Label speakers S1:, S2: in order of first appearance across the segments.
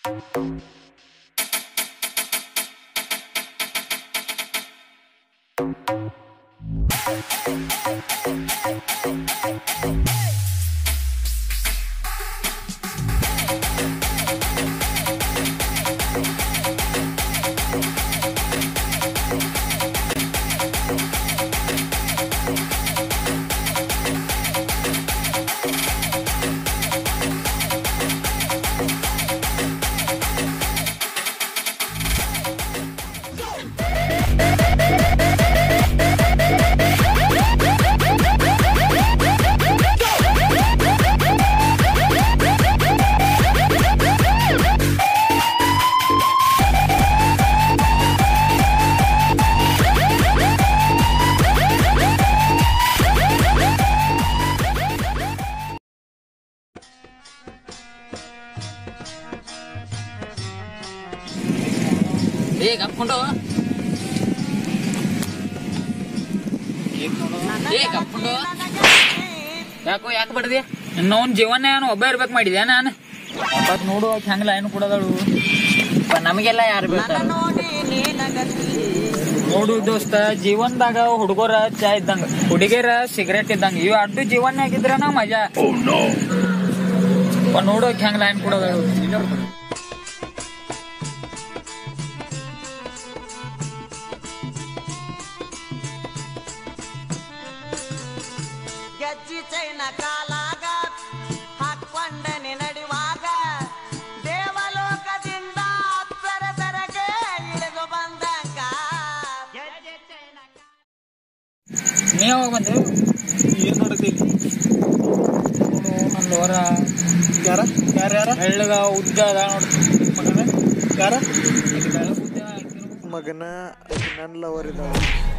S1: ಏ ಕಪ್ಕೊಂಡು ಏ ಕಪ್ಕೊಂಡು ಯಾಕೋ ಯಾಕೆ ಬಡ್ದಿ ಇನ್ನೊಂದ್ ಜೀವನ ಏನು ಒಬ್ಬ ಇರ್ಬೇಕು ಮಾಡಿದ್ಯಾ ನಾನು ಮತ್ ನೋಡು ಆಕಿ ಹಂಗ ಲೈನ್ ಕೊಡದಳು ನಮಗೆಲ್ಲ ಯಾರು ಬೇಕು ನೋಡು ದೋಸ್ತ ಜೀವನದಾಗ ಹುಡುಗರ ಚಾ ಇದ್ದಂಗ ಹುಡುಗಿಯರ ಸಿಗರೇಟ್ ಇದ್ದಂಗ ಇವ್ ಅಡ್ಡು ಜೀವನ ಆಗಿದ್ರನ ಮಜಾ ಅಪ್ಪ ನೋಡು ಆಕಿ ಹಂಗ ಲೈನ್ ಕೊಡದಳು
S2: ಗೆಜ್ಜಿ ಚೈನ ಕಾಲಾಗ ಹಾಕೊಂಡನೆ ನಡೆಯುವಾಗ ದೇವಲೋಕದಿಂದ ಅಪ್ಸರಸರಗೆ ಇಳಿದು ಬಂದಂಗ ಗೆಜ್ಜಿ ಚೈನ
S1: ನೀ ಯಾವಾಗ ಬಂದೆ
S3: ಏನ್ ನೋಡತಿ
S1: ಒಂದು ಹೊರ
S3: ಯಾರ ಯಾರ ಯಾರ
S1: ಬೆಳ್ಳಗ ಉದ್ದ ಅದ ನೋಡು
S3: ಮಗನ ಯಾರ
S1: ಆಕಿ ಬೆಳ್ಳಗ್ ಉದ್ದ ಆಕಿನೂ
S3: ಮಗನ ನನ್ನ ಲವರ್ ಇದ್ದಾಳೆ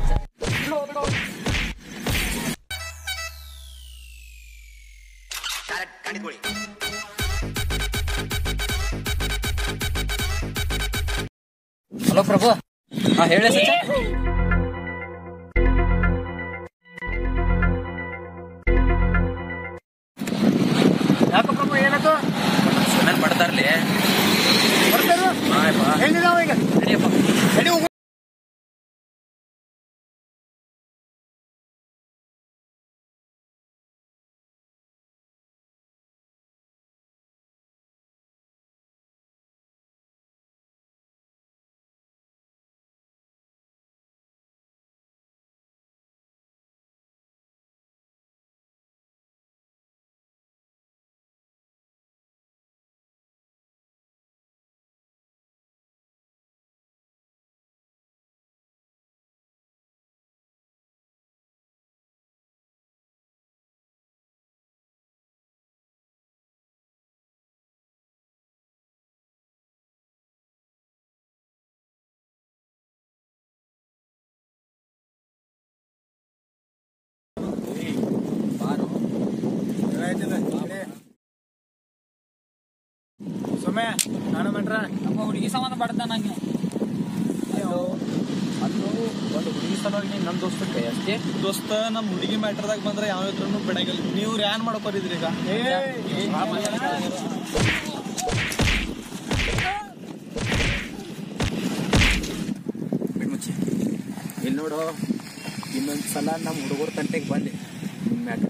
S1: ಹಲೋ ಪ್ರಭು ಹಾ ಹೇಳಿ ಸಚ್ಚ
S3: ಯಾಕ ಪ್ರಭು ಏನಾಯ್ತು
S1: ಸುಮ್ಮನೆ ಮಾಡ್ತಾರ್ಲಿ
S3: ಬರ್ತಾರು ಹೆಂಗಿದಾವ ಈಗ
S1: ನಡಿಯಪ್ಪ
S3: ನಡಿ ಹೋಗು. ಸುಮ್ಮನೆ ನಾನು ಮಾಡ್ರ
S1: ನಮ್ಮ ಹುಡುಗಿ ಸಂಬಂಧ ಪಡ್ತಾನ ನಂಗೆ
S3: ಅದು ಒಂದು ಹುಡುಗಿ ಸಲುವಾಗಿ ನನ್ನ ದೋಸ್ತ ಕೈ ಅಷ್ಟೇ
S4: ದೋಸ್ತ ನಮ್ಮ ಹುಡುಗಿ ಮ್ಯಾಟ್ರದಾಗ ಬಂದ್ರೆ ಯಾವ ಇದ್ರೂ ಬಿಡಂಗಿಲ್ಲ ನೀವು ಏನ್ ಮಾಡ್ಕೋರಿದ್ರಿ ಈಗ
S3: ಬಿಡ್ಮುಚ್ಚಿ ಇಲ್ಲಿ ನೋಡು ಇನ್ನೊಂದು ಸಲ ನಮ್ಮ ಹುಡುಗರ ತಂಟೆಗೆ ಬಂದೆ ನಿಮ್ಮ ಮ್ಯಾಟ್ರ್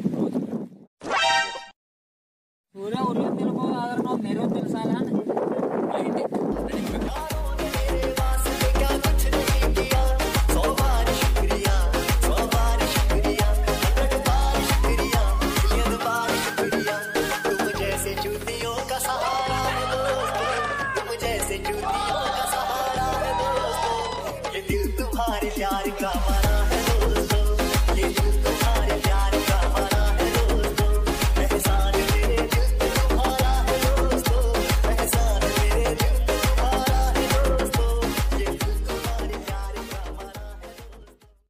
S1: ಸೂರ್ಯ ಉರಿಯೋದಿರ್ಬೋದು ಆದ್ರೆ ನಾವು ನೆರವೇರ್ತಿಲ್ಲ ಸಾಲ
S5: तुम जैसे जूतियों का सहारा है दोस्तों तुम जैसे जूतियों का सहारा है दोस्तों ये दिल तुम्हारे प्यार का